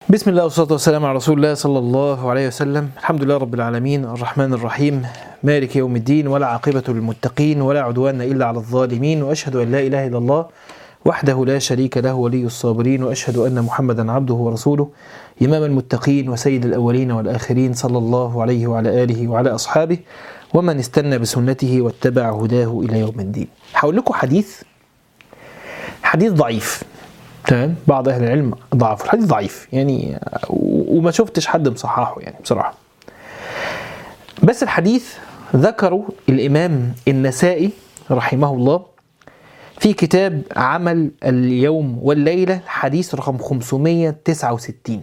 بسم الله والصلاة والسلام على رسول الله صلى الله عليه وسلم الحمد لله رب العالمين الرحمن الرحيم مالك يوم الدين ولا عاقبة للمتقين ولا عدوان إلا على الظالمين وأشهد أن لا إله إلا الله وحده لا شريك له ولي الصابرين وأشهد أن محمدا عبده ورسوله إمام المتقين وسيد الأولين والآخرين صلى الله عليه وعلى آله وعلى أصحابه ومن استنى بسنته واتبع هداه إلى يوم الدين هقول لكم حديث حديث ضعيف تمام بعض اهل العلم ضعفوا الحديث ضعيف يعني و- وما شفتش حد مصححه يعني بصراحه بس الحديث ذكروا الامام النسائي رحمه الله في كتاب عمل اليوم والليله حديث رقم 569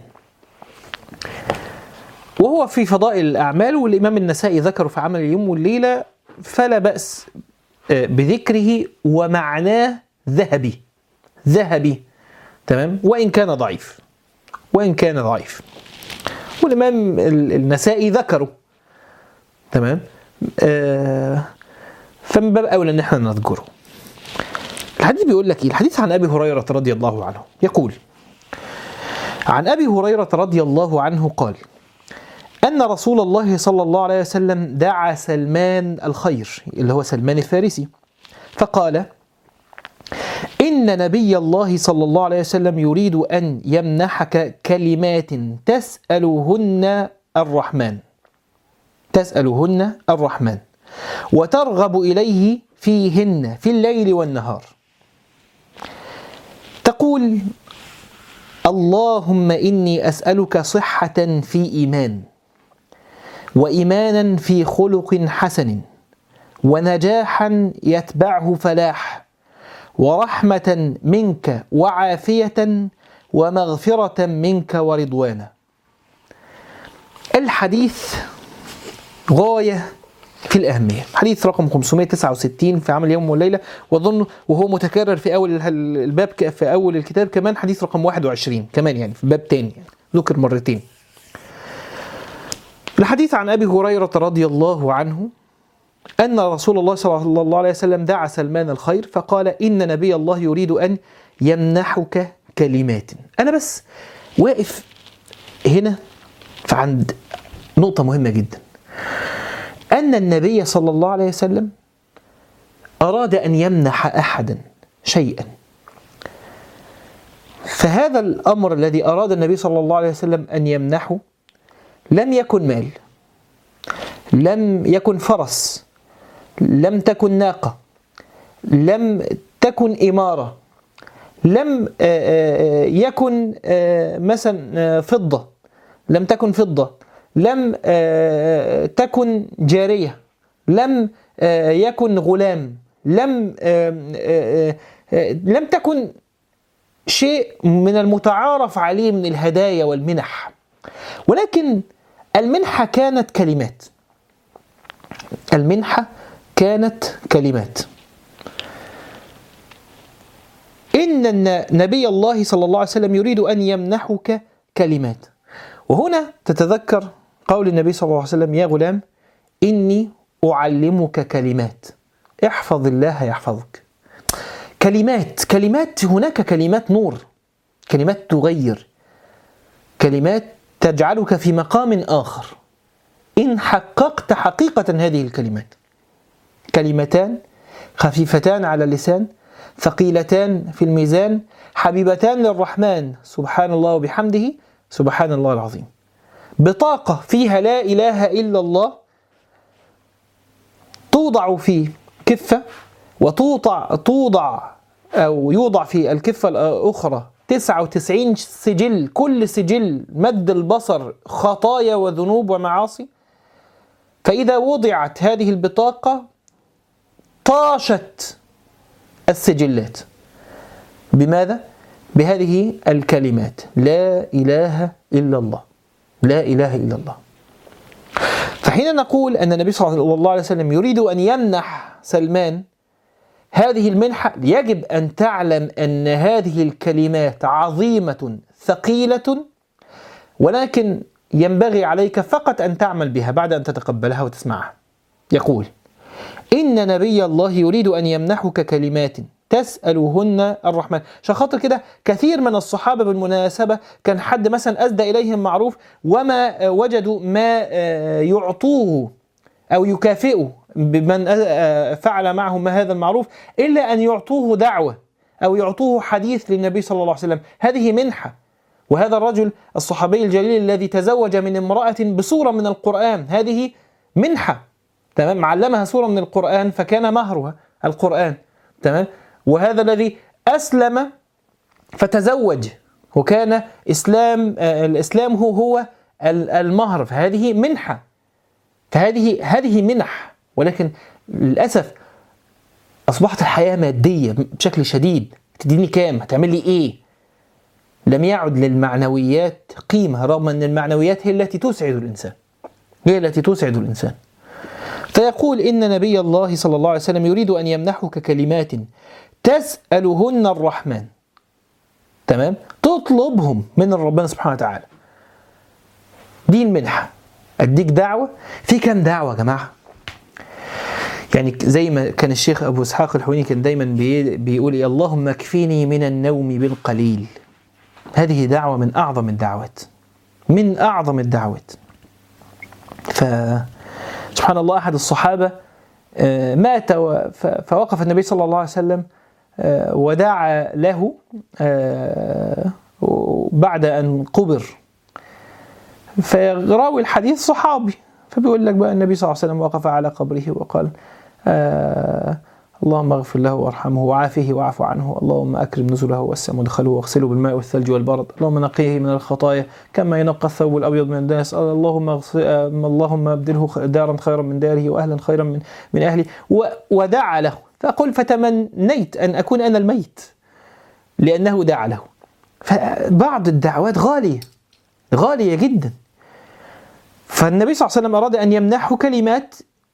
وهو في فضائل الاعمال والامام النسائي ذكره في عمل اليوم والليله فلا باس آه، بذكره ومعناه ذهبي ذهبي تمام وان كان ضعيف وان كان ضعيف والامام ال- النسائي ذكره تمام آه فمن باب اولى ان احنا نذكره الحديث بيقول لك ايه الحديث عن ابي هريره رضي الله عنه يقول عن ابي هريره رضي الله عنه قال ان رسول الله صلى الله عليه وسلم دعا سلمان الخير اللي هو سلمان الفارسي فقال إن نبي الله صلى الله عليه وسلم يريد أن يمنحك كلمات تسألهن الرحمن تسألهن الرحمن وترغب إليه فيهن في الليل والنهار تقول اللهم إني أسألك صحة في إيمان وإيمانا في خلق حسن ونجاحا يتبعه فلاح ورحمة منك وعافية ومغفرة منك ورضوانا. الحديث غاية في الأهمية، حديث رقم 569 في عمل يوم والليلة وأظن وهو متكرر في أول ال- الباب ك- في أول الكتاب كمان حديث رقم 21 كمان يعني في باب تاني يعني ذكر مرتين. الحديث عن أبي هريرة رضي الله عنه أن رسول الله صلى الله عليه وسلم دعا سلمان الخير فقال إن نبي الله يريد أن يمنحك كلمات أنا بس واقف هنا فعند نقطة مهمة جدا أن النبي صلى الله عليه وسلم أراد أن يمنح أحدا شيئا فهذا الأمر الذي أراد النبي صلى الله عليه وسلم أن يمنحه لم يكن مال لم يكن فرس لم تكن ناقة لم تكن إمارة لم آه، آه، يكن آه، مثلا آه، فضة لم تكن فضة لم آه، تكن جارية لم آه، يكن غلام لم آه، آه، آه، لم تكن شيء من المتعارف عليه من الهدايا والمنح ولكن المنحة كانت كلمات المنحة كانت كلمات إن الن- نبي الله صلى الله عليه وسلم يريد أن يمنحك كلمات وهنا تتذكر قول النبي صلى الله عليه وسلم يا غلام إني أعلمك كلمات احفظ الله يحفظك كلمات كلمات هناك كلمات نور كلمات تغير كلمات تجعلك في مقام آخر إن حققت حقيقة هذه الكلمات كلمتان خفيفتان على اللسان ثقيلتان في الميزان حبيبتان للرحمن سبحان الله وبحمده سبحان الله العظيم بطاقة فيها لا إله إلا الله توضع في كفة وتوضع توضع أو يوضع في الكفة الأخرى 99 سجل كل سجل مد البصر خطايا وذنوب ومعاصي فإذا وضعت هذه البطاقة طاشت السجلات بماذا؟ بهذه الكلمات لا إله إلا الله لا إله إلا الله فحين نقول أن النبي صلى الله عليه وسلم يريد أن يمنح سلمان هذه المنحة يجب أن تعلم أن هذه الكلمات عظيمة ثقيلة ولكن ينبغي عليك فقط أن تعمل بها بعد أن تتقبلها وتسمعها يقول إن نبي الله يريد أن يمنحك كلمات تسألهن الرحمن عشان خاطر كده كثير من الصحابة بالمناسبة كان حد مثلا أسدى إليهم معروف وما آه، وجدوا ما آه، يعطوه أو يكافئوا بمن آه، فعل معهم هذا المعروف إلا أن يعطوه دعوة أو يعطوه حديث للنبي صلى الله عليه وسلم هذه منحة وهذا الرجل الصحابي الجليل الذي تزوج من امرأة بصورة من القرآن هذه منحة تمام علمها سورة من القرآن فكان مهرها القرآن تمام وهذا الذي أسلم فتزوج وكان إسلام آه، الإسلام هو هو ال- المهر فهذه منحة فهذه هذه منح ولكن للأسف أصبحت الحياة مادية بشكل شديد تديني كام هتعمل لي إيه لم يعد للمعنويات قيمة رغم أن المعنويات هي التي تسعد الإنسان هي التي تسعد الإنسان فيقول إن نبي الله صلى الله عليه وسلم يريد أن يمنحك كلمات تسألهن الرحمن تمام تطلبهم من ربنا سبحانه وتعالى دي المنحة أديك دعوة في كام دعوة يا جماعة يعني زي ما كان الشيخ أبو إسحاق الحويني كان دايما بي- بيقول إيه اللهم اكفيني من النوم بالقليل هذه دعوة من أعظم الدعوات من أعظم الدعوات ف سبحان الله أحد الصحابة آه، مات و- ف- فوقف النبي صلى الله عليه وسلم آه، ودعا له آه، بعد أن قبر فراوي الحديث صحابي فبيقول لك بقى النبي صلى الله عليه وسلم وقف على قبره وقال آه اللهم اغفر له وارحمه وعافه واعف عنه اللهم اكرم نزله ووسع مدخله واغسله بالماء والثلج والبرد اللهم نقيه من الخطايا كما ينقى الثوب الابيض من الدنس اللهم اغس- آه، اللهم ابدله خ- دارا خيرا من داره واهلا خيرا من من اهله و- ودعا له فقل فتمنيت ان اكون انا الميت لانه دعا له فبعض الدعوات غاليه غاليه جدا فالنبي صلى الله عليه وسلم اراد ان يمنحه كلمات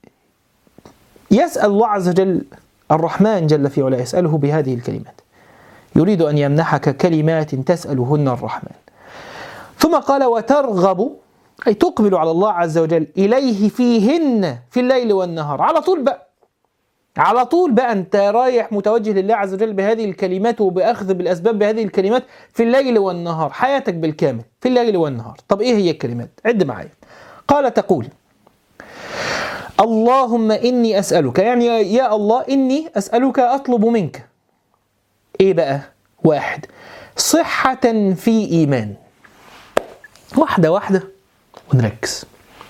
يسأل الله عز وجل الرحمن جل في علاه يسأله بهذه الكلمات يريد أن يمنحك كلمات تسألهن الرحمن ثم قال وترغب أي تقبل على الله عز وجل إليه فيهن في الليل والنهار على طول بقى على طول بقى أنت رايح متوجه لله عز وجل بهذه الكلمات وبأخذ بالأسباب بهذه الكلمات في الليل والنهار حياتك بالكامل في الليل والنهار طب إيه هي الكلمات عد معايا قال تقول اللهم إني أسألك يعني يا الله إني أسألك أطلب منك إيه بقى واحد صحة في إيمان واحدة واحدة ونركز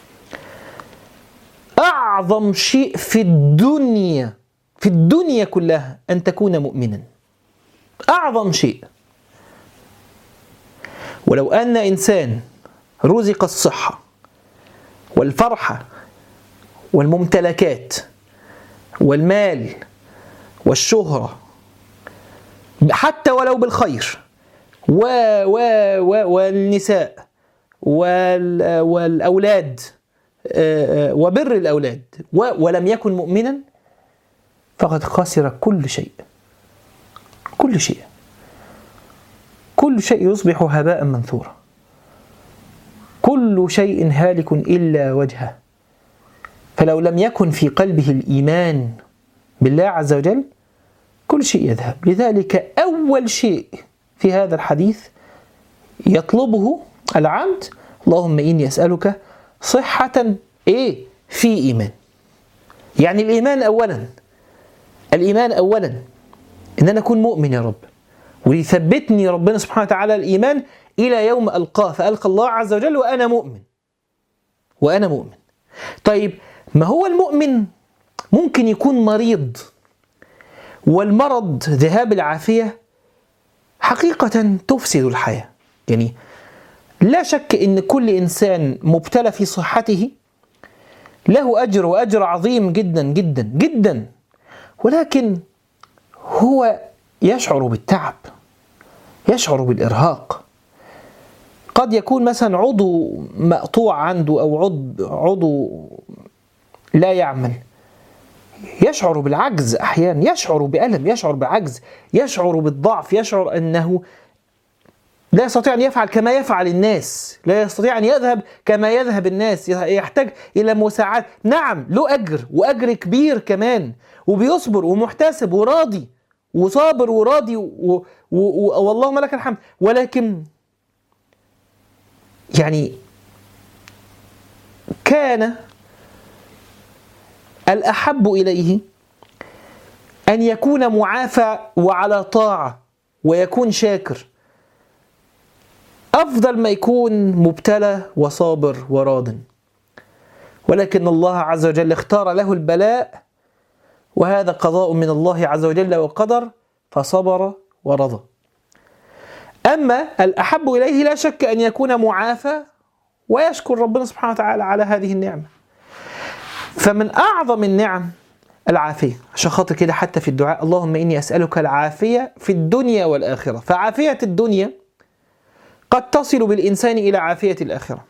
أعظم شيء في الدنيا في الدنيا كلها أن تكون مؤمنا أعظم شيء ولو أن إنسان رزق الصحة والفرحة والممتلكات والمال والشهرة حتى ولو بالخير و و و والنساء وال والأولاد آه، آه، وبر الأولاد و ولم يكن مؤمنا فقد خسر كل شيء كل شيء كل شيء يصبح هباء منثورا كل شيء هالك إلا وجهه فلو لم يكن في قلبه الإيمان بالله عز وجل كل شيء يذهب لذلك أول شيء في هذا الحديث يطلبه العبد اللهم إني أسألك صحة إيه في إيمان يعني الإيمان أولا الإيمان أولا إن أنا أكون مؤمن يا رب ويثبتني ربنا سبحانه وتعالى الإيمان إلى يوم ألقاه فألقى الله عز وجل وأنا مؤمن وأنا مؤمن طيب ما هو المؤمن ممكن يكون مريض والمرض ذهاب العافية حقيقة تفسد الحياة يعني لا شك ان كل انسان مبتلى في صحته له اجر واجر عظيم جدا جدا جدا ولكن هو يشعر بالتعب يشعر بالارهاق قد يكون مثلا عضو مقطوع عنده او عضو عضو لا يعمل يشعر بالعجز احيانا يشعر بالم يشعر بعجز يشعر بالضعف يشعر انه لا يستطيع ان يفعل كما يفعل الناس لا يستطيع ان يذهب كما يذهب الناس يحتاج الى مساعدة نعم له اجر واجر كبير كمان وبيصبر ومحتسب وراضي وصابر وراضي و- و- و- واللهم لك الحمد ولكن يعني كان الأحب إليه أن يكون معافى وعلى طاعة ويكون شاكر أفضل ما يكون مبتلى وصابر وراض ولكن الله عز وجل اختار له البلاء وهذا قضاء من الله عز وجل وقدر فصبر ورضى أما الأحب إليه لا شك أن يكون معافى ويشكر ربنا سبحانه وتعالى على هذه النعمة فمن أعظم النعم العافية عشان خاطر كده حتى في الدعاء اللهم إني أسألك العافية في الدنيا والآخرة فعافية الدنيا قد تصل بالإنسان إلى عافية الآخرة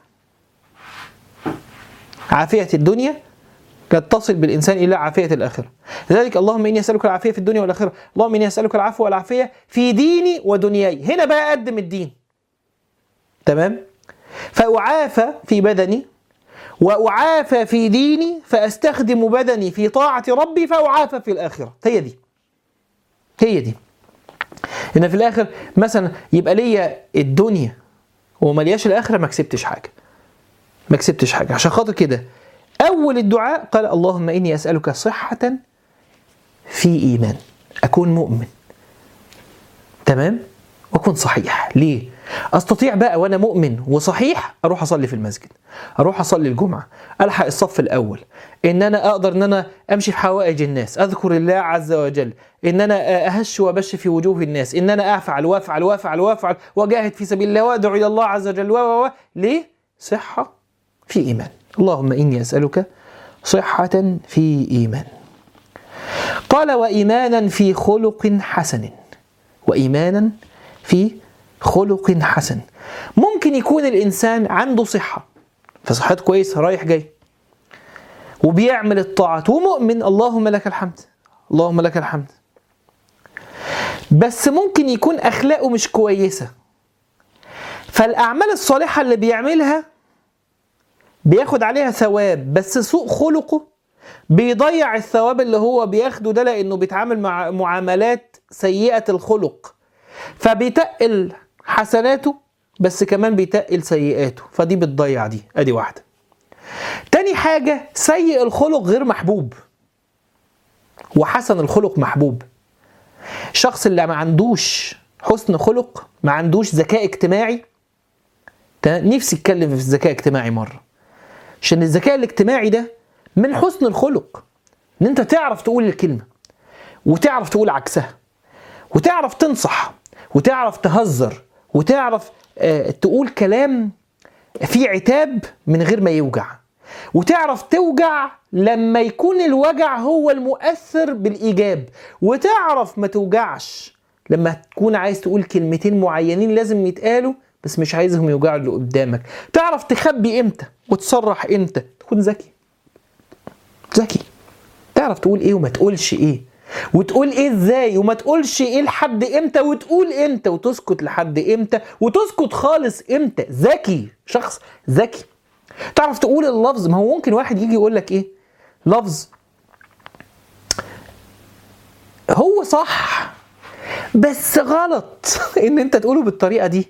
عافية الدنيا قد تصل بالإنسان إلى عافية الآخرة لذلك اللهم إني أسألك العافية في الدنيا والآخرة اللهم إني أسألك العفو والعافية في ديني ودنياي هنا بقى أقدم الدين تمام فأعافى في بدني وأعافى في ديني فأستخدم بدني في طاعة ربي فأعافى في الآخرة هي دي هي دي إن في الآخر مثلا يبقى ليا الدنيا وملياش الآخرة ما كسبتش حاجة ما كسبتش حاجة عشان خاطر كده أول الدعاء قال اللهم إني أسألك صحة في إيمان أكون مؤمن تمام وأكون صحيح ليه استطيع بقى وانا مؤمن وصحيح اروح اصلي في المسجد اروح اصلي الجمعه الحق الصف الاول ان انا اقدر ان انا امشي في حوائج الناس اذكر الله عز وجل ان انا اهش وابش في وجوه الناس ان انا افعل وافعل وافعل وافعل واجاهد في سبيل الله وادعو الى الله عز وجل و و و ليه صحه في ايمان اللهم اني اسالك صحه في ايمان قال وايمانا في خلق حسن وايمانا في خلق حسن ممكن يكون الانسان عنده صحه فصحته كويسه رايح جاي وبيعمل الطاعات ومؤمن اللهم لك الحمد اللهم لك الحمد بس ممكن يكون اخلاقه مش كويسه فالاعمال الصالحه اللي بيعملها بياخد عليها ثواب بس سوء خلقه بيضيع الثواب اللي هو بياخده ده لانه بيتعامل مع معاملات سيئه الخلق فبيتقل حسناته بس كمان بيتقل سيئاته فدي بتضيع دي ادي واحده تاني حاجة سيء الخلق غير محبوب وحسن الخلق محبوب الشخص اللي ما عندوش حسن خلق ما عندوش ذكاء اجتماعي نفسي اتكلم في الذكاء الاجتماعي مرة عشان الذكاء الاجتماعي ده من حسن الخلق ان انت تعرف تقول الكلمة وتعرف تقول عكسها وتعرف تنصح وتعرف تهزر وتعرف آه تقول كلام فيه عتاب من غير ما يوجع وتعرف توجع لما يكون الوجع هو المؤثر بالإيجاب وتعرف ما توجعش لما تكون عايز تقول كلمتين معينين لازم يتقالوا بس مش عايزهم يوجعوا اللي قدامك تعرف تخبي امتى وتصرح امتى تكون ذكي ذكي تعرف تقول ايه وما تقولش ايه وتقول ايه ازاي وما تقولش ايه لحد امتى وتقول امتى وتسكت لحد امتى وتسكت خالص امتى ذكي شخص ذكي تعرف تقول اللفظ ما هو ممكن واحد يجي يقول لك ايه لفظ هو صح بس غلط ان انت تقوله بالطريقه دي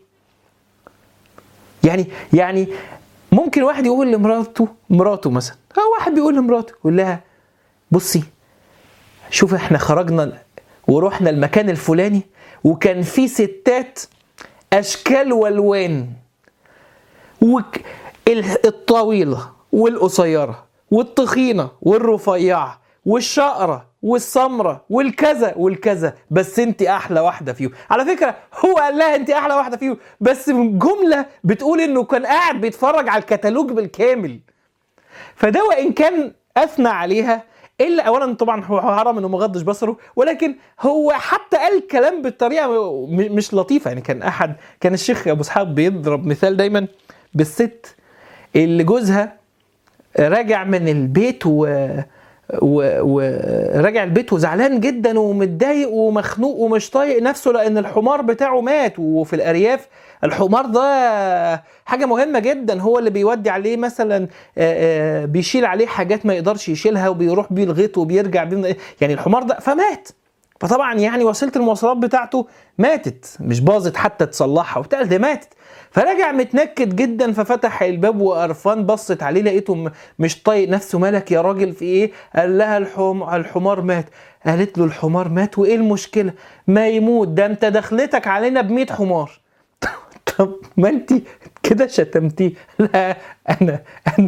يعني يعني ممكن واحد يقول لمراته مراته مثلا او واحد بيقول لمراته يقول لها بصي شوف احنا خرجنا ورحنا المكان الفلاني وكان في ستات اشكال والوان وك الطويله والقصيره والتخينه والرفيعه والشقره والسمره والكذا والكذا بس انت احلى واحده فيهم على فكره هو قال لها انت احلى واحده فيهم بس جمله بتقول انه كان قاعد بيتفرج على الكتالوج بالكامل فده وان كان اثنى عليها الا اولا طبعا هو حرام انه ما غضش بصره ولكن هو حتى قال كلام بالطريقه مش لطيفه يعني كان احد كان الشيخ ابو اسحاق بيضرب مثال دايما بالست اللي جوزها راجع من البيت و وراجع البيت وزعلان جدا ومتضايق ومخنوق ومش طايق نفسه لان الحمار بتاعه مات وفي الارياف الحمار ده حاجه مهمه جدا هو اللي بيودي عليه مثلا بيشيل عليه حاجات ما يقدرش يشيلها وبيروح بيه الغيط وبيرجع بيه يعني الحمار ده فمات فطبعا يعني وسيله المواصلات بتاعته ماتت مش باظت حتى تصلحها وبتاع ده ماتت فرجع متنكد جدا ففتح الباب وقرفان بصت عليه لقيته م- مش طايق نفسه مالك يا راجل في ايه قال لها الحم... الحمار مات قالت له الحمار مات وايه المشكله ما يموت ده انت دخلتك علينا ب حمار طب ما انت كده شتمتيه لا انا انا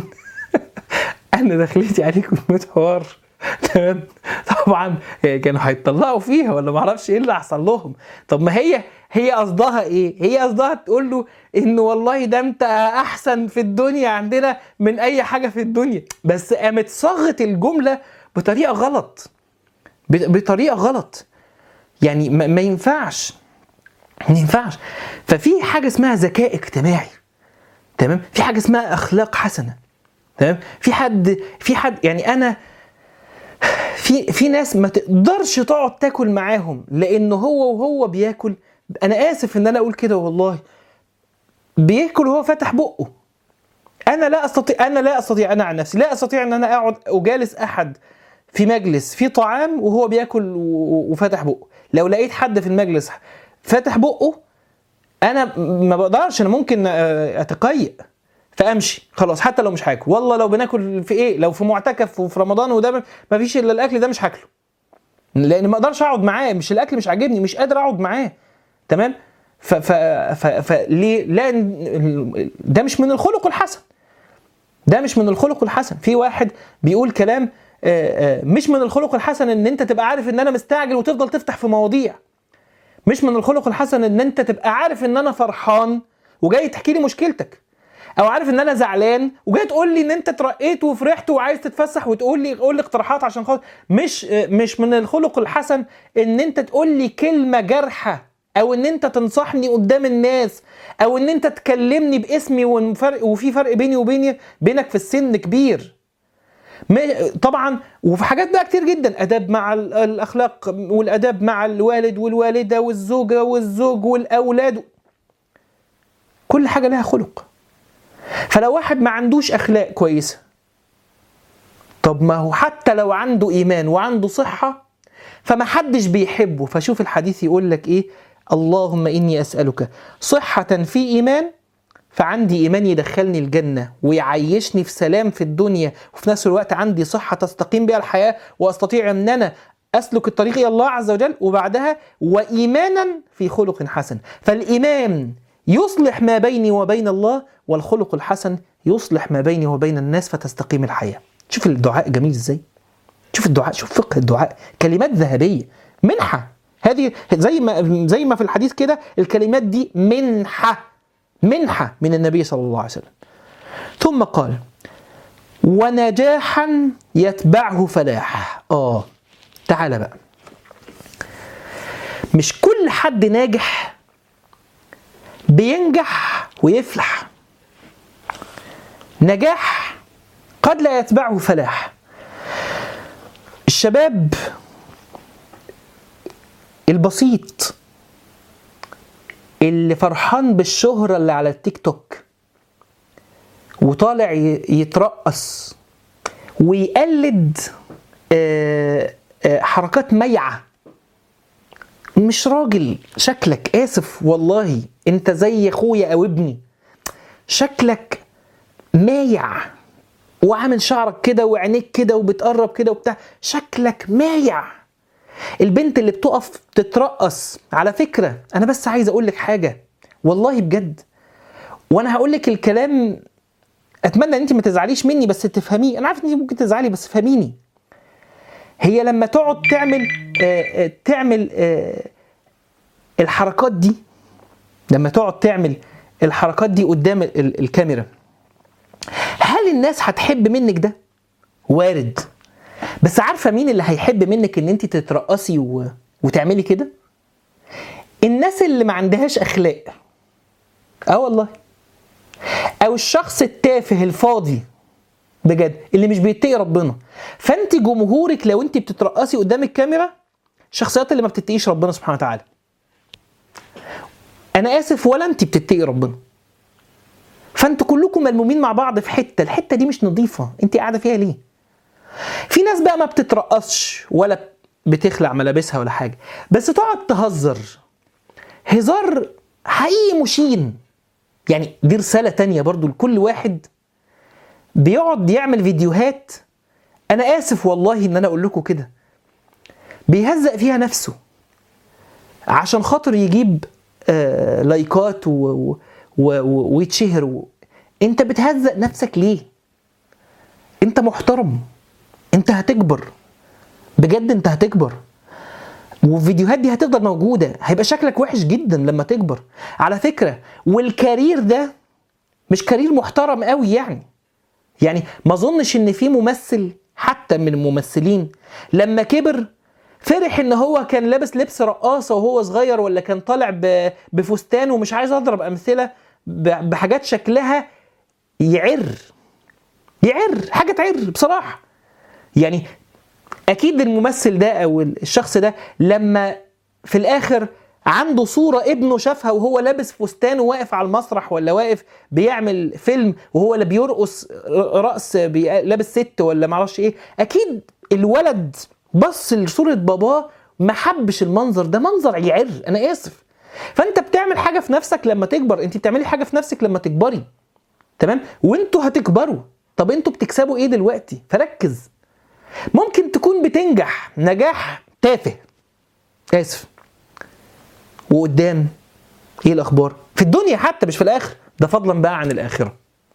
انا دخلتي عليكم ب حوار تمام طبعا كانوا هيتطلقوا فيها ولا ما اعرفش ايه اللي حصل لهم طب ما هي هي قصدها ايه هي قصدها تقول له ان والله ده انت احسن في الدنيا عندنا من اي حاجه في الدنيا بس قامت صاغت الجمله بطريقه غلط ب- بطريقه غلط يعني ما, ما ينفعش ما ينفعش ففي حاجه اسمها ذكاء اجتماعي تمام في حاجه اسمها اخلاق حسنه تمام في حد في حد يعني انا في في ناس ما تقدرش تقعد تاكل معاهم لان هو وهو بياكل انا اسف ان انا اقول كده والله بياكل وهو فاتح بقه انا لا استطيع انا لا استطيع انا عن نفسي لا استطيع ان انا اقعد اجالس احد في مجلس فيه طعام وهو بياكل و- وفاتح بقه لو لقيت حد في المجلس فاتح بقه انا ما بقدرش انا ممكن آه، اتقيأ فامشي خلاص حتى لو مش هاكل والله لو بناكل في ايه لو في معتكف وفي رمضان وده ما فيش الا الاكل ده مش هاكله لان ما اقدرش اقعد معاه مش الاكل مش عاجبني مش قادر اقعد معاه تمام ف ف ف فليه لان ده مش من الخلق الحسن ده مش من الخلق الحسن في واحد بيقول كلام آه، آه، مش من الخلق الحسن ان انت تبقى عارف ان انا مستعجل وتفضل تفتح في مواضيع مش من الخلق الحسن ان انت تبقى عارف ان انا فرحان وجاي تحكي لي مشكلتك او عارف ان انا زعلان وجاي تقول لي ان انت اترقيت وفرحت وعايز تتفسح وتقول لي قول لي اقتراحات عشان خاطر مش مش من الخلق الحسن ان انت تقول لي كلمه جارحه او ان انت تنصحني قدام الناس او ان انت تكلمني باسمي وفرق وفي فرق بيني وبيني بينك في السن كبير ما- طبعا وفي حاجات بقى كتير جدا اداب مع ال- الاخلاق والاداب مع الوالد والوالده والزوجه والزوج والاولاد كل حاجه لها خلق فلو واحد ما عندوش اخلاق كويسه طب ما هو حتى لو عنده ايمان وعنده صحه فما حدش بيحبه فشوف الحديث يقول لك ايه اللهم اني اسالك صحه في ايمان فعندي ايمان يدخلني الجنه ويعيشني في سلام في الدنيا وفي نفس الوقت عندي صحه تستقيم بها الحياه واستطيع ان انا اسلك الطريق الى الله عز وجل وبعدها وايمانا في خلق حسن فالايمان يصلح ما بيني وبين الله والخلق الحسن يصلح ما بيني وبين الناس فتستقيم الحياه شوف الدعاء جميل ازاي شوف الدعاء شوف فقه الدعاء كلمات ذهبيه منحه هذه زي ما زي ما في الحديث كده الكلمات دي منحه منحه من النبي صلى الله عليه وسلم ثم قال ونجاحا يتبعه فلاح اه تعالى بقى مش كل حد ناجح بينجح ويفلح نجاح قد لا يتبعه فلاح الشباب البسيط اللي فرحان بالشهرة اللي على التيك توك وطالع ي- يترقص ويقلد آه، آه، حركات ميعة مش راجل شكلك آسف والله انت زي اخويا او ابني شكلك مايع وعامل شعرك كده وعينيك كده وبتقرب كده وبتاع شكلك مايع البنت اللي بتقف تترقص على فكرة أنا بس عايز أقول لك حاجة والله بجد وأنا هقول لك الكلام أتمنى إن أنت ما تزعليش مني بس تفهميه أنا عارف إن أنت ممكن تزعلي بس فهميني هي لما تقعد تعمل آه آه تعمل آه الحركات دي لما تقعد تعمل الحركات دي قدام ال- ال- الكاميرا هل الناس هتحب منك ده؟ وارد بس عارفه مين اللي هيحب منك ان انت تترقصي و... وتعملي كده الناس اللي ما عندهاش اخلاق اه والله او الشخص التافه الفاضي بجد اللي مش بيتقي ربنا فانت جمهورك لو انت بتترقصي قدام الكاميرا الشخصيات اللي ما بتتقيش ربنا سبحانه وتعالى انا اسف ولا انت بتتقي ربنا فانتوا كلكم ملمومين مع بعض في حته الحته دي مش نظيفه انت قاعده فيها ليه في ناس بقى ما بتترقصش ولا بتخلع ملابسها ولا حاجه بس تقعد تهزر هزار حقيقي مشين يعني دي رساله تانية برضو لكل واحد بيقعد يعمل فيديوهات انا اسف والله ان انا اقول لكم كده بيهزق فيها نفسه عشان خاطر يجيب آه لايكات و... و... و... ويتشهر و... انت بتهزق نفسك ليه انت محترم انت هتكبر بجد انت هتكبر والفيديوهات دي هتفضل موجودة هيبقى شكلك وحش جدا لما تكبر على فكرة والكارير ده مش كارير محترم قوي يعني يعني ما اظنش ان في ممثل حتى من الممثلين لما كبر فرح ان هو كان لابس لبس رقاصه وهو صغير ولا كان طالع ب- بفستان ومش عايز اضرب امثله ب- بحاجات شكلها يعر يعر حاجه تعر بصراحه يعني اكيد الممثل ده او الشخص ده لما في الاخر عنده صورة ابنه شافها وهو لابس فستان وواقف على المسرح ولا واقف بيعمل فيلم وهو اللي بيرقص رقص بي- لابس ست ولا معرفش ايه اكيد الولد بص لصورة باباه ما حبش المنظر ده منظر يعر انا اسف فانت بتعمل حاجة في نفسك لما تكبر انت بتعملي حاجة في نفسك لما تكبري تمام وانتوا هتكبروا طب انتوا بتكسبوا ايه دلوقتي فركز ممكن تكون بتنجح نجاح تافه اسف وقدام ايه الاخبار في الدنيا حتى مش في الاخر ده فضلا بقى عن الاخره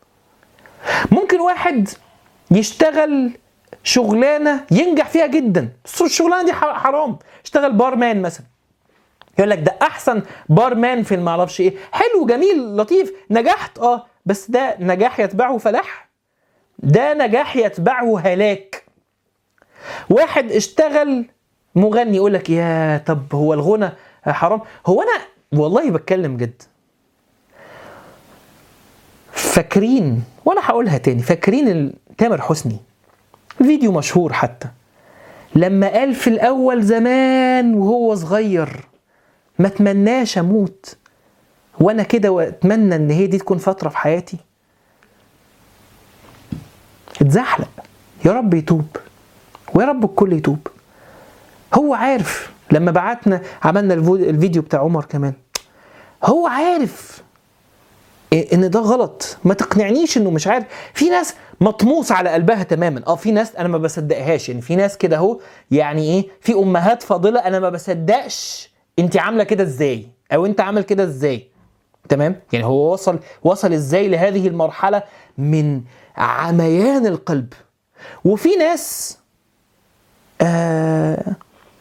ممكن واحد يشتغل شغلانه ينجح فيها جدا بس الشغلانه دي ح- حرام اشتغل بارمان مثلا يقول لك ده احسن بارمان في المعرفش ايه حلو جميل لطيف نجحت اه بس ده نجاح يتبعه فلاح ده نجاح يتبعه هلاك واحد اشتغل مغني يقول لك يا طب هو الغنى حرام هو انا والله بتكلم جد فاكرين وانا هقولها تاني فاكرين ال- تامر حسني فيديو مشهور حتى لما قال في الاول زمان وهو صغير ما اتمناش اموت وانا كده واتمنى ان هي دي تكون فتره في حياتي اتزحلق يا رب يتوب ويا رب الكل يتوب هو عارف لما بعتنا عملنا الفو- الفيديو بتاع عمر كمان هو عارف إيه ان ده غلط ما تقنعنيش انه مش عارف في ناس مطموس على قلبها تماما اه في ناس انا ما بصدقهاش يعني في ناس كده اهو يعني ايه في امهات فاضله انا ما بصدقش انت عامله كده ازاي او انت عامل كده ازاي تمام يعني هو وصل وصل ازاي لهذه المرحله من عميان القلب وفي ناس آه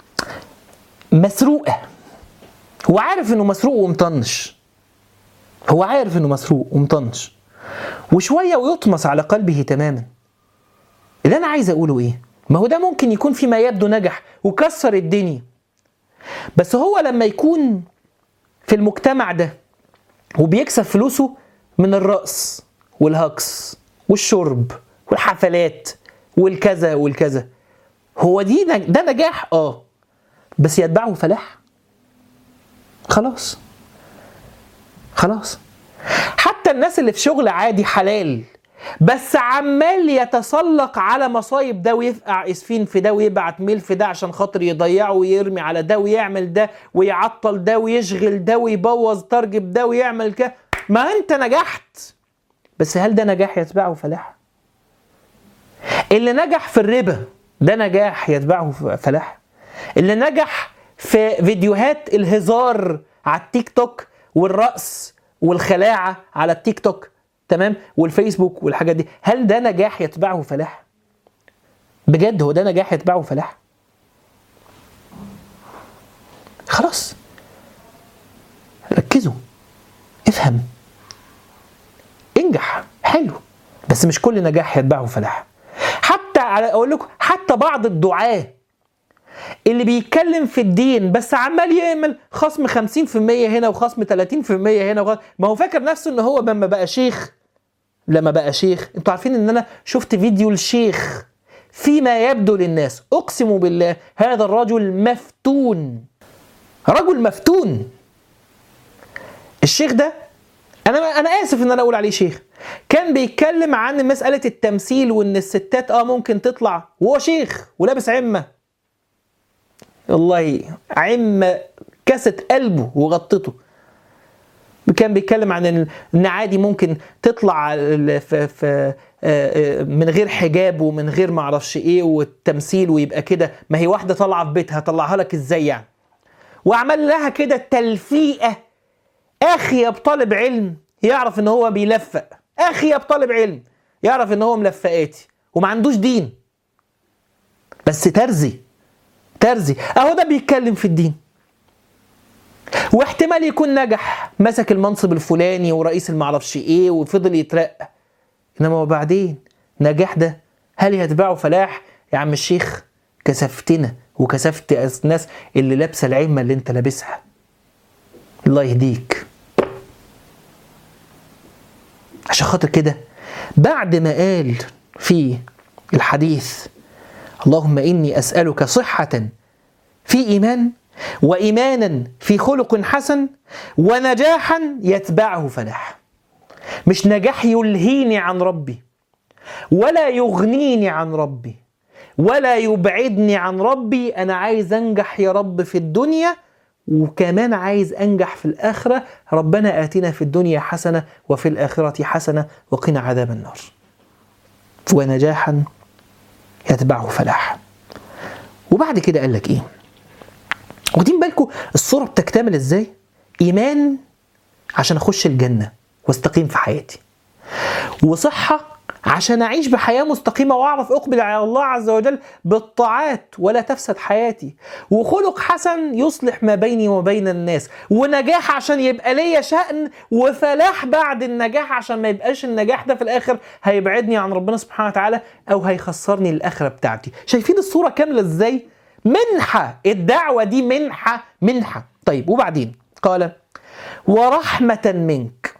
مسروقه هو عارف انه مسروق ومطنش هو عارف انه مسروق ومطنش وشويه ويطمس على قلبه تماما اللي انا عايز اقوله ايه ما هو ده ممكن يكون فيما يبدو نجح وكسر الدنيا بس هو لما يكون في المجتمع ده وبيكسب فلوسه من الرقص والهجص والشرب والحفلات والكذا والكذا هو دي نج... ده نجاح اه بس يتبعه فلاح خلاص خلاص حتى الناس اللي في شغل عادي حلال بس عمال يتسلق على مصايب ده ويفقع اسفين في ده ويبعت ميل في ده عشان خاطر يضيعه ويرمي على ده ويعمل ده ويعطل ده ويشغل ده ويبوظ ترجب ده ويعمل كده ما انت نجحت بس هل ده نجاح يتبعه فلاح اللي نجح في الربا ده نجاح يتبعه فلاح اللي نجح في فيديوهات الهزار على التيك توك والرقص والخلاعة على التيك توك تمام والفيسبوك والحاجات دي هل ده نجاح يتبعه فلاح بجد هو ده نجاح يتبعه فلاح خلاص ركزوا افهم انجح حلو بس مش كل نجاح يتبعه فلاح حتى على اقول لكم حتى بعض الدعاه اللي بيتكلم في الدين بس عمال يعمل خصم 50% هنا وخصم 30% هنا وخصم ما هو فاكر نفسه ان هو لما بقى شيخ لما بقى شيخ انتوا عارفين ان انا شفت فيديو الشيخ فيما يبدو للناس اقسم بالله هذا الرجل مفتون رجل مفتون الشيخ ده انا انا اسف ان انا اقول عليه شيخ كان بيتكلم عن مساله التمثيل وان الستات اه ممكن تطلع وهو شيخ ولابس عمه والله عم كست قلبه وغطته كان بيتكلم عن ان إن عادي ممكن تطلع ال- في في آه، آه، من غير حجاب ومن غير معرفش ايه والتمثيل ويبقى كده ما هي واحده طالعه في بيتها طلعها لك ازاي يعني وعمل لها كده تلفيقه اخي بطالب علم يعرف ان هو بيلفق اخي بطالب علم يعرف ان هو ملفقاتي وما عندوش دين بس ترزي ترزي اهو ده بيتكلم في الدين واحتمال يكون نجح مسك المنصب الفلاني ورئيس المعرفش ايه وفضل يترقى انما وبعدين نجاح ده هل يتبعه فلاح يا عم الشيخ كسفتنا وكسفت الناس اللي لابسه العمه اللي انت لابسها الله يهديك عشان خاطر كده بعد ما قال في الحديث اللهم اني اسالك صحه في ايمان وايمانا في خلق حسن ونجاحا يتبعه فلاح مش نجاح يلهيني عن ربي ولا يغنيني عن ربي ولا يبعدني عن ربي انا عايز انجح يا رب في الدنيا وكمان عايز انجح في الاخره ربنا اتنا في الدنيا حسنه وفي الاخره حسنه وقنا عذاب النار ونجاحا يتبعه فلاح وبعد كده قال لك ايه واخدين بالكم الصوره بتكتمل ازاي ايمان عشان اخش الجنه واستقيم في حياتي وصحه عشان اعيش بحياه مستقيمه واعرف اقبل على الله عز وجل بالطاعات ولا تفسد حياتي وخلق حسن يصلح ما بيني وبين الناس ونجاح عشان يبقى ليا شأن وفلاح بعد النجاح عشان ما يبقاش النجاح ده في الاخر هيبعدني عن ربنا سبحانه وتعالى او هيخسرني الاخره بتاعتي شايفين الصوره كامله ازاي منحه الدعوه دي منحه منحه طيب وبعدين قال ورحمه منك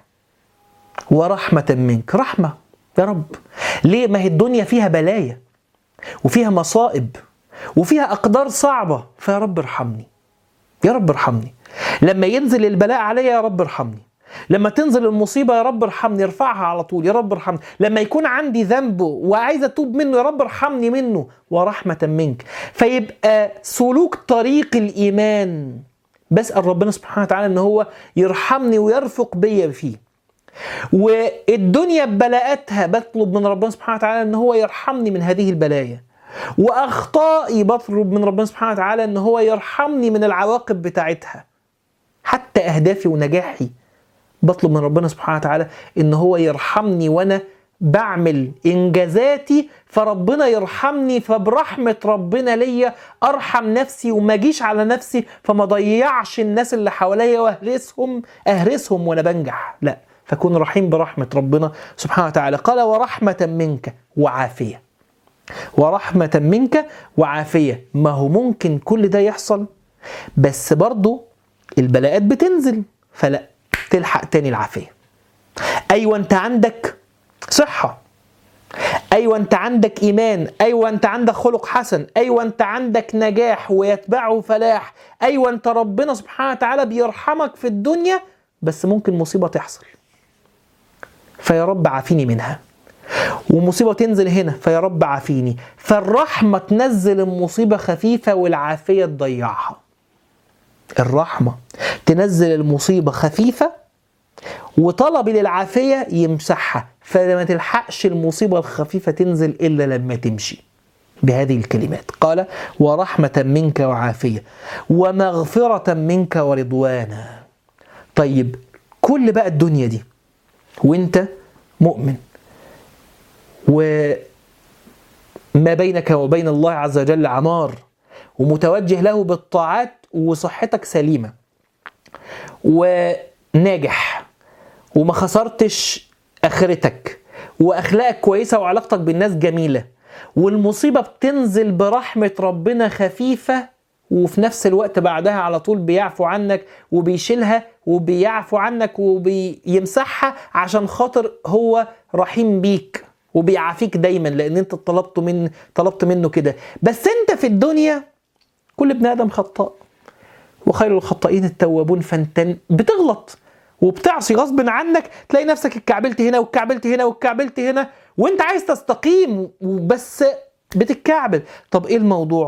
ورحمه منك رحمه يا رب ليه ما هي الدنيا فيها بلايا وفيها مصائب وفيها أقدار صعبة فيا رب ارحمني يا رب ارحمني لما ينزل البلاء عليا يا رب ارحمني لما تنزل المصيبة يا رب ارحمني ارفعها على طول يا رب ارحمني لما يكون عندي ذنب وعايز اتوب منه يا رب ارحمني منه ورحمة منك فيبقى سلوك طريق الإيمان بسأل ربنا سبحانه وتعالى ان هو يرحمني ويرفق بيا فيه والدنيا ببلاءاتها بطلب من ربنا سبحانه وتعالى ان هو يرحمني من هذه البلايا واخطائي بطلب من ربنا سبحانه وتعالى ان هو يرحمني من العواقب بتاعتها حتى اهدافي ونجاحي بطلب من ربنا سبحانه وتعالى ان هو يرحمني وانا بعمل انجازاتي فربنا يرحمني فبرحمه ربنا ليا ارحم نفسي وما اجيش على نفسي فما ضيعش الناس اللي حواليا واهرسهم اهرسهم وانا بنجح لا فكن رحيم برحمه ربنا سبحانه وتعالى قال ورحمه منك وعافيه ورحمه منك وعافيه ما هو ممكن كل ده يحصل بس برضه البلاءات بتنزل فلا تلحق تاني العافيه ايوه انت عندك صحه ايوه انت عندك ايمان ايوه انت عندك خلق حسن ايوه انت عندك نجاح ويتبعه فلاح ايوه انت ربنا سبحانه وتعالى بيرحمك في الدنيا بس ممكن مصيبه تحصل فيا رب عافيني منها ومصيبه تنزل هنا فيا رب عافيني فالرحمه تنزل المصيبه خفيفه والعافيه تضيعها الرحمه تنزل المصيبه خفيفه وطلب للعافيه يمسحها فما تلحقش المصيبه الخفيفه تنزل الا لما تمشي بهذه الكلمات قال ورحمه منك وعافيه ومغفره منك ورضوانا طيب كل بقى الدنيا دي وانت مؤمن وما بينك وبين الله عز وجل عمار ومتوجه له بالطاعات وصحتك سليمه وناجح وما خسرتش اخرتك واخلاقك كويسه وعلاقتك بالناس جميله والمصيبه بتنزل برحمه ربنا خفيفه وفي نفس الوقت بعدها على طول بيعفو عنك وبيشيلها وبيعفو عنك وبيمسحها عشان خاطر هو رحيم بيك وبيعافيك دايما لان انت طلبت من طلبت منه كده بس انت في الدنيا كل ابن ادم خطاء وخير الخطائين التوابون فانت بتغلط وبتعصي غصب عنك تلاقي نفسك اتكعبلت هنا واتكعبلت هنا واتكعبلت هنا وانت عايز تستقيم بس بتتكعبل طب ايه الموضوع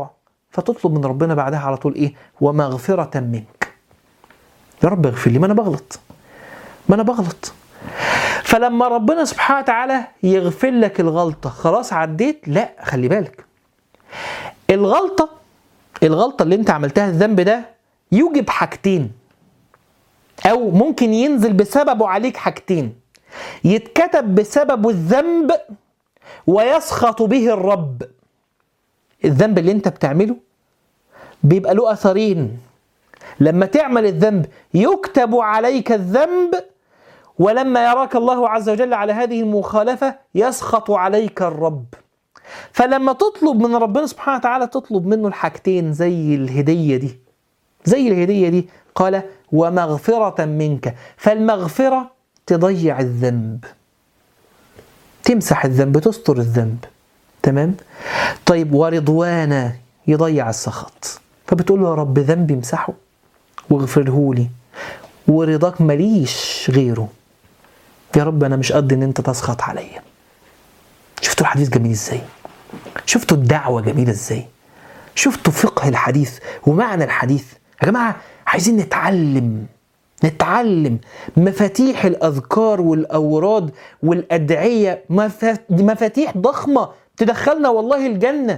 فتطلب من ربنا بعدها على طول ايه ومغفرة منك يا رب اغفر لي ما انا بغلط ما انا بغلط فلما ربنا سبحانه وتعالى يغفر لك الغلطة خلاص عديت لا خلي بالك الغلطة الغلطة اللي انت عملتها الذنب ده يوجب حاجتين او ممكن ينزل بسببه عليك حاجتين يتكتب بسببه الذنب ويسخط به الرب الذنب اللي انت بتعمله بيبقى له اثرين لما تعمل الذنب يكتب عليك الذنب ولما يراك الله عز وجل على هذه المخالفة يسخط عليك الرب فلما تطلب من ربنا سبحانه وتعالى تطلب منه الحاجتين زي الهدية دي زي الهدية دي قال ومغفرة منك فالمغفرة تضيع الذنب تمسح الذنب تستر الذنب تمام طيب ورضوانا يضيع السخط فبتقول له يا رب ذنبي امسحه واغفره لي ورضاك ماليش غيره يا رب انا مش قد ان انت تسخط عليا شفتوا الحديث جميل ازاي شفتوا الدعوه جميله ازاي شفتوا فقه الحديث ومعنى الحديث يا جماعه عايزين نتعلم نتعلم مفاتيح الاذكار والاوراد والادعيه مفاتيح ضخمه تدخلنا والله الجنه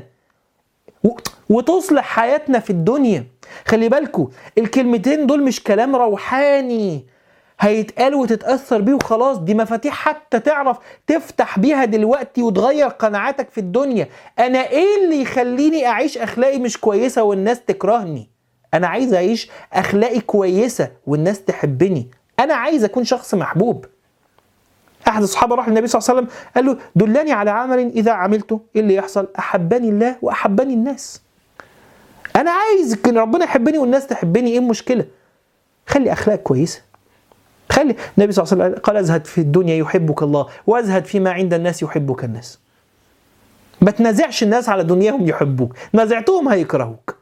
وتصلح حياتنا في الدنيا خلي بالكم الكلمتين دول مش كلام روحاني هيتقال وتتأثر بيه وخلاص دي مفاتيح حتى تعرف تفتح بيها دلوقتي وتغير قناعاتك في الدنيا أنا إيه اللي يخليني أعيش أخلاقي مش كويسة والناس تكرهني أنا عايز أعيش أخلاقي كويسة والناس تحبني أنا عايز أكون شخص محبوب أحد الصحابة راح للنبي صلى الله عليه وسلم قال له دلني على عمل إذا عملته إيه اللي يحصل أحبني الله وأحبني الناس أنا عايز إن ربنا يحبني والناس تحبني إيه المشكلة خلي أخلاقك كويسة خلي النبي صلى الله عليه وسلم قال ازهد في الدنيا يحبك الله وازهد فيما عند الناس يحبك الناس ما تنازعش الناس على دنياهم يحبوك نازعتهم هيكرهوك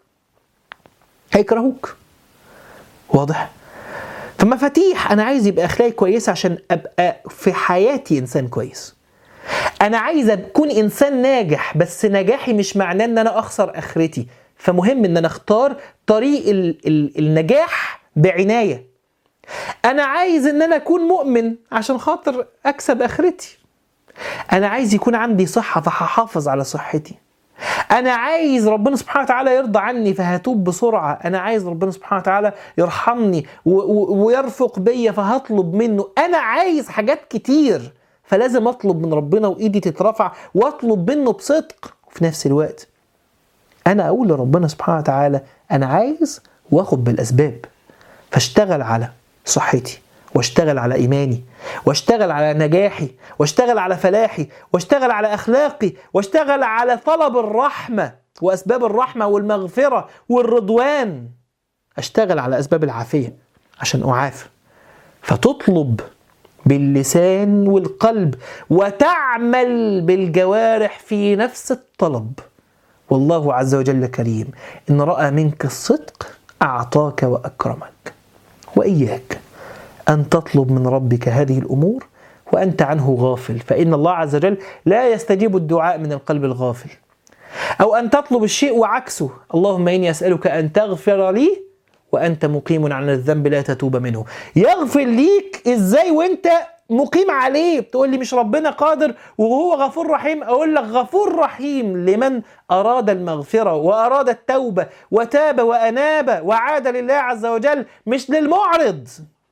هيكرهوك واضح فمفاتيح انا عايز يبقى اخلاقي كويسه عشان ابقى في حياتي انسان كويس انا عايز اكون انسان ناجح بس نجاحي مش معناه ان انا اخسر اخرتي فمهم ان انا اختار طريق ال ال النجاح بعنايه انا عايز ان انا اكون مؤمن عشان خاطر اكسب اخرتي انا عايز يكون عندي صحه فهحافظ على صحتي انا عايز ربنا سبحانه وتعالى يرضى عني فهتوب بسرعه انا عايز ربنا سبحانه وتعالى يرحمني ويرفق بيا فهطلب منه انا عايز حاجات كتير فلازم اطلب من ربنا وايدي تترفع واطلب منه بصدق وفي نفس الوقت انا اقول لربنا سبحانه وتعالى انا عايز واخد بالاسباب فاشتغل على صحتي واشتغل على ايماني واشتغل على نجاحي واشتغل على فلاحي واشتغل على اخلاقي واشتغل على طلب الرحمه واسباب الرحمه والمغفره والرضوان اشتغل على اسباب العافيه عشان اعافى فتطلب باللسان والقلب وتعمل بالجوارح في نفس الطلب والله عز وجل كريم ان راى منك الصدق اعطاك واكرمك واياك ان تطلب من ربك هذه الامور وانت عنه غافل فان الله عز وجل لا يستجيب الدعاء من القلب الغافل او ان تطلب الشيء وعكسه اللهم اني اسالك ان تغفر لي وانت مقيم عن الذنب لا تتوب منه يغفر ليك ازاي وانت مقيم عليه بتقول لي مش ربنا قادر وهو غفور رحيم اقول لك غفور رحيم لمن اراد المغفره واراد التوبه وتاب واناب وعاد لله عز وجل مش للمعرض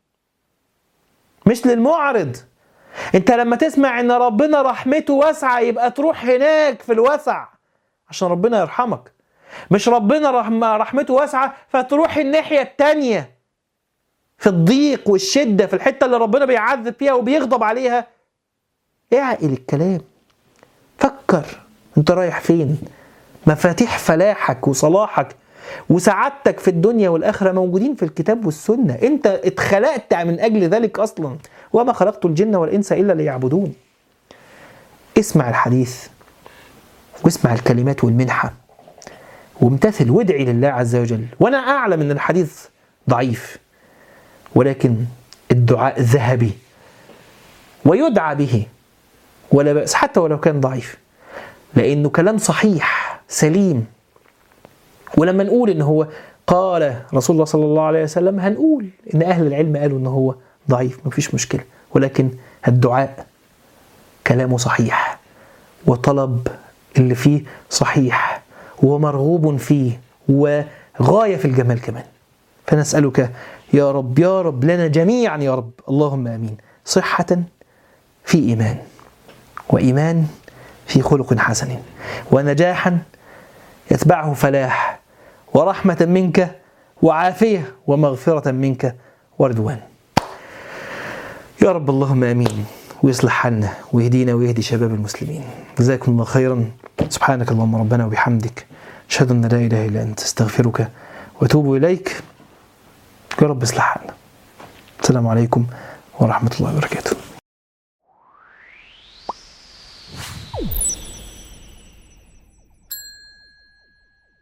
مش للمعرض انت لما تسمع ان ربنا رحمته واسعه يبقى تروح هناك في الوسع عشان ربنا يرحمك مش ربنا رحمته واسعه فتروح الناحيه التانيه في الضيق والشده في الحته اللي ربنا بيعذب فيها وبيغضب عليها اعقل الكلام فكر انت رايح فين مفاتيح فلاحك وصلاحك وسعادتك في الدنيا والاخره موجودين في الكتاب والسنه انت اتخلقت من اجل ذلك اصلا وما خلقت الجن والانس الا ليعبدون اسمع الحديث واسمع الكلمات والمنحه وامتثل وادعي لله عز وجل وانا اعلم ان الحديث ضعيف ولكن الدعاء ذهبي ويدعى به ولا بأس حتى ولو كان ضعيف لأنه كلام صحيح سليم ولما نقول ان هو قال رسول الله صلى الله عليه وسلم هنقول ان اهل العلم قالوا ان هو ضعيف مفيش مشكله ولكن الدعاء كلامه صحيح وطلب اللي فيه صحيح ومرغوب فيه وغايه في الجمال كمان فنسالك يا رب يا رب لنا جميعا يا رب اللهم امين صحه في ايمان وايمان في خلق حسن ونجاحا يتبعه فلاح ورحمه منك وعافيه ومغفره منك ورضوان يا رب اللهم امين ويصلح حالنا ويهدينا ويهدي شباب المسلمين جزاكم الله خيرا سبحانك اللهم ربنا وبحمدك اشهد ان لا اله الا انت استغفرك واتوب اليك يا رب اصلح حالنا السلام عليكم ورحمه الله وبركاته